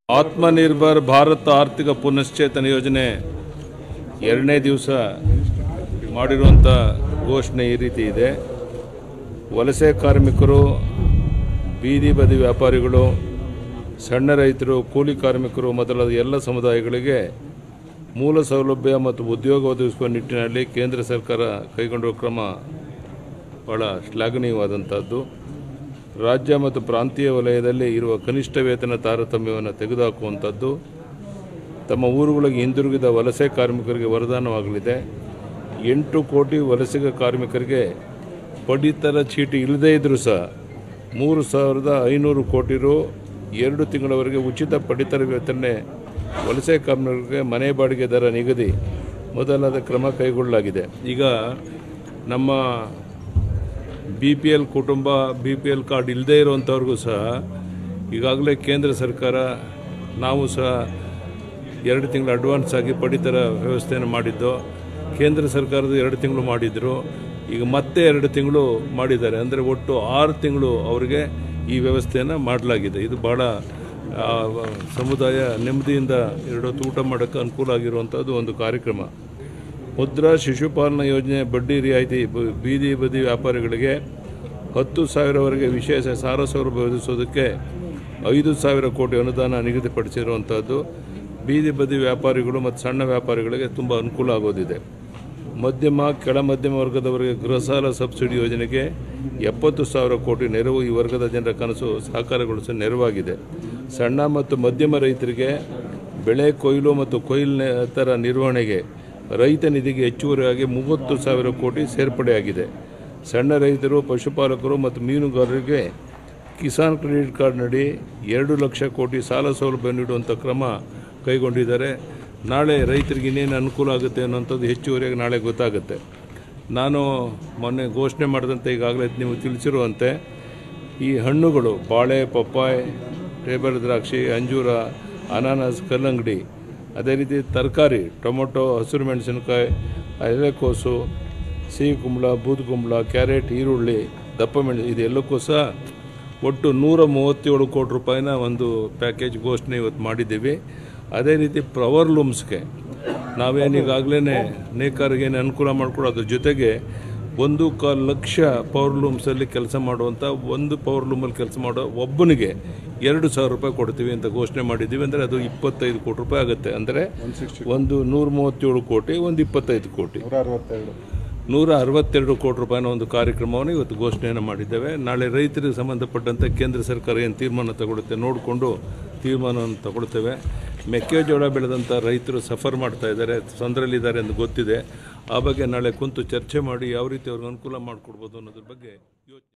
ಆತ್ಮನಿರ್ಭರ್ ಭಾರತ ಆರ್ಥಿಕ ಪುನಶ್ಚೇತನ ಯೋಜನೆ ಎರಡನೇ ದಿವಸ ಮಾಡಿರುವಂಥ ಘೋಷಣೆ ಈ ರೀತಿ ಇದೆ ವಲಸೆ ಕಾರ್ಮಿಕರು ಬೀದಿ ಬದಿ ವ್ಯಾಪಾರಿಗಳು ಸಣ್ಣ ರೈತರು ಕೂಲಿ ಕಾರ್ಮಿಕರು ಮೊದಲಾದ ಎಲ್ಲ ಸಮುದಾಯಗಳಿಗೆ ಮೂಲ ಸೌಲಭ್ಯ ಮತ್ತು ಉದ್ಯೋಗ ಒದಗಿಸುವ ನಿಟ್ಟಿನಲ್ಲಿ ಕೇಂದ್ರ ಸರ್ಕಾರ ಕೈಗೊಂಡಿರುವ ಕ್ರಮ ಭಾಳ ಶ್ಲಾಘನೀಯವಾದಂಥದ್ದು ರಾಜ್ಯ ಮತ್ತು ಪ್ರಾಂತೀಯ ವಲಯದಲ್ಲಿ ಇರುವ ಕನಿಷ್ಠ ವೇತನ ತಾರತಮ್ಯವನ್ನು ತೆಗೆದುಹಾಕುವಂಥದ್ದು ತಮ್ಮ ಊರುಗಳಿಗೆ ಹಿಂದಿರುಗಿದ ವಲಸೆ ಕಾರ್ಮಿಕರಿಗೆ ವರದಾನವಾಗಲಿದೆ ಎಂಟು ಕೋಟಿ ವಲಸಿಗ ಕಾರ್ಮಿಕರಿಗೆ ಪಡಿತರ ಚೀಟಿ ಇಲ್ಲದೇ ಇದ್ದರೂ ಸಹ ಮೂರು ಸಾವಿರದ ಐನೂರು ಕೋಟಿ ರು ಎರಡು ತಿಂಗಳವರೆಗೆ ಉಚಿತ ಪಡಿತರ ವೇತನೆ ವಲಸೆ ಕಾರ್ಮಿಕರಿಗೆ ಮನೆ ಬಾಡಿಗೆ ದರ ನಿಗದಿ ಮೊದಲಾದ ಕ್ರಮ ಕೈಗೊಳ್ಳಲಾಗಿದೆ ಈಗ ನಮ್ಮ ಬಿ ಪಿ ಎಲ್ ಕುಟುಂಬ ಬಿ ಪಿ ಎಲ್ ಕಾರ್ಡ್ ಇಲ್ಲದೇ ಇರುವಂಥವ್ರಿಗೂ ಸಹ ಈಗಾಗಲೇ ಕೇಂದ್ರ ಸರ್ಕಾರ ನಾವು ಸಹ ಎರಡು ತಿಂಗಳು ಅಡ್ವಾನ್ಸ್ ಆಗಿ ಪಡಿತರ ವ್ಯವಸ್ಥೆಯನ್ನು ಮಾಡಿದ್ದು ಕೇಂದ್ರ ಸರ್ಕಾರದ ಎರಡು ತಿಂಗಳು ಮಾಡಿದ್ರು ಈಗ ಮತ್ತೆ ಎರಡು ತಿಂಗಳು ಮಾಡಿದ್ದಾರೆ ಅಂದರೆ ಒಟ್ಟು ಆರು ತಿಂಗಳು ಅವರಿಗೆ ಈ ವ್ಯವಸ್ಥೆಯನ್ನು ಮಾಡಲಾಗಿದೆ ಇದು ಭಾಳ ಆ, ಸಮುದಾಯ ನೆಮ್ಮದಿಯಿಂದ ಎರಡು ಹೊತ್ತು ಊಟ ಮಾಡೋಕ್ಕೆ ಅನುಕೂಲ ಆಗಿರುವಂಥದ್ದು ಒಂದು ಕಾರ್ಯಕ್ರಮ ಮುದ್ರಾ ಶಿಶುಪಾಲನಾ ಯೋಜನೆ ಬಡ್ಡಿ ರಿಯಾಯಿತಿ ಬ- ಬೀದಿ ಬದಿ ವ್ಯಾಪಾರಿಗಳಿಗೆ ಹತ್ತು ಸಾವಿರವರೆಗೆ ವಿಶೇಷ ಸಾಲ ಸೌಲಭ್ಯ ಒದಗಿಸೋದಕ್ಕೆ ಐದು ಸಾವಿರ ಕೋಟಿ ಅನುದಾನ ನಿಗದಿಪಡಿಸಿರುವಂಥದ್ದು ಬೀದಿ ಬದಿ ವ್ಯಾಪಾರಿಗಳು ಮತ್ತು ಸಣ್ಣ ವ್ಯಾಪಾರಿಗಳಿಗೆ ತುಂಬ ಅನುಕೂಲ ಆಗೋದಿದೆ ಮಧ್ಯಮ ಕೆಳ ಮಧ್ಯಮ ವರ್ಗದವರಿಗೆ ಗೃಹ ಸಾಲ ಸಬ್ಸಿಡಿ ಯೋಜನೆಗೆ ಎಪ್ಪತ್ತು ಸಾವಿರ ಕೋಟಿ ನೆರವು ಈ ವರ್ಗದ ಜನರ ಕನಸು ಸಾಕಾರಗೊಳಿಸಲು ನೆರವಾಗಿದೆ ಸಣ್ಣ ಮತ್ತು ಮಧ್ಯಮ ರೈತರಿಗೆ ಬೆಳೆ ಕೊಯ್ಲು ಮತ್ತು ಕೊಯ್ಲಿನ ನಿರ್ವಹಣೆಗೆ ರೈತ ನಿಧಿಗೆ ಹೆಚ್ಚುವರಿಯಾಗಿ ಮೂವತ್ತು ಸಾವಿರ ಕೋಟಿ ಸೇರ್ಪಡೆಯಾಗಿದೆ ಸಣ್ಣ ರೈತರು ಪಶುಪಾಲಕರು ಮತ್ತು ಮೀನುಗಾರರಿಗೆ ಕಿಸಾನ್ ಕ್ರೆಡಿಟ್ ಕಾರ್ಡ್ನಡಿ ಎರಡು ಲಕ್ಷ ಕೋಟಿ ಸಾಲ ಸೌಲಭ್ಯ ನೀಡುವಂಥ ಕ್ರಮ ಕೈಗೊಂಡಿದ್ದಾರೆ ನಾಳೆ ರೈತರಿಗೆ ಇನ್ನೇನು ಅನುಕೂಲ ಆಗುತ್ತೆ ಅನ್ನೋಂಥದ್ದು ಹೆಚ್ಚುವರಿಯಾಗಿ ನಾಳೆ ಗೊತ್ತಾಗುತ್ತೆ ನಾನು ಮೊನ್ನೆ ಘೋಷಣೆ ಮಾಡಿದಂತೆ ಈಗಾಗಲೇ ನೀವು ತಿಳಿಸಿರುವಂತೆ ಈ ಹಣ್ಣುಗಳು ಬಾಳೆ ಪಪ್ಪಾಯ್ ಟೇಬಲ್ ದ್ರಾಕ್ಷಿ ಅಂಜೂರ ಅನಾನಸ್ ಕಲ್ಲಂಗಡಿ ಅದೇ ರೀತಿ ತರಕಾರಿ ಟೊಮೊಟೊ ಹಸಿರು ಮೆಣಸಿನಕಾಯಿ ಎಲೆಕೋಸು ಸಿಹಿ ಕುಂಬಳ ಬೂದು ಕುಂಬಳ ಕ್ಯಾರೆಟ್ ಈರುಳ್ಳಿ ದಪ್ಪ ಮೆಣಸು ಇದೆಲ್ಲಕ್ಕೂ ಸಹ ಒಟ್ಟು ನೂರ ಮೂವತ್ತೇಳು ಕೋಟಿ ರೂಪಾಯಿನ ಒಂದು ಪ್ಯಾಕೇಜ್ ಘೋಷಣೆ ಇವತ್ತು ಮಾಡಿದ್ದೀವಿ ಅದೇ ರೀತಿ ಪವರ್ ಲೂಮ್ಸ್ಗೆ ನಾವೇನು ಈಗಾಗಲೇ ನೇಕಾರಿಗೆ ಏನು ಅನುಕೂಲ ಮಾಡಿಕೊಡೋದ್ರ ಜೊತೆಗೆ ಒಂದು ಕಾಲು ಲಕ್ಷ ಪವರ್ ಲೂಮ್ಸಲ್ಲಿ ಕೆಲಸ ಮಾಡುವಂಥ ಒಂದು ಪವರ್ ಲೂಮಲ್ಲಿ ಕೆಲಸ ಮಾಡೋ ಒಬ್ಬನಿಗೆ ಎರಡು ಸಾವಿರ ರೂಪಾಯಿ ಕೊಡ್ತೀವಿ ಅಂತ ಘೋಷಣೆ ಮಾಡಿದ್ದೀವಿ ಅಂದರೆ ಅದು ಇಪ್ಪತ್ತೈದು ಕೋಟಿ ರೂಪಾಯಿ ಆಗುತ್ತೆ ಅಂದರೆ ಒಂದು ನೂರ ಮೂವತ್ತೇಳು ಕೋಟಿ ಒಂದು ಇಪ್ಪತ್ತೈದು ಕೋಟಿ ನೂರ ಅರವತ್ತೆರಡು ನೂರ ಅರವತ್ತೆರಡು ಕೋಟಿ ರೂಪಾಯಿನ ಒಂದು ಕಾರ್ಯಕ್ರಮವನ್ನು ಇವತ್ತು ಘೋಷಣೆಯನ್ನು ಮಾಡಿದ್ದೇವೆ ನಾಳೆ ರೈತರಿಗೆ ಸಂಬಂಧಪಟ್ಟಂತೆ ಕೇಂದ್ರ ಸರ್ಕಾರ ಏನು ತೀರ್ಮಾನ ತಗೊಳುತ್ತೆ ನೋಡಿಕೊಂಡು ತೀರ್ಮಾನವನ್ನು ತಗೊಳ್ತೇವೆ ಮೆಕ್ಕೆಜೋಳ ಬೆಳೆದಂಥ ರೈತರು ಸಫರ್ ಮಾಡ್ತಾ ಇದ್ದಾರೆ ತೊಂದರೆಯಲ್ಲಿದ್ದಾರೆ ಎಂದು ಗೊತ್ತಿದೆ ಆ ಬಗ್ಗೆ ನಾಳೆ ಕುಂತು ಚರ್ಚೆ ಮಾಡಿ ಯಾವ ರೀತಿ ಅವ್ರಿಗೆ ಅನುಕೂಲ ಮಾಡಿಕೊಡ್ಬೋದು ಅನ್ನೋದ್ರ ಬಗ್ಗೆ ಯೋಚನೆ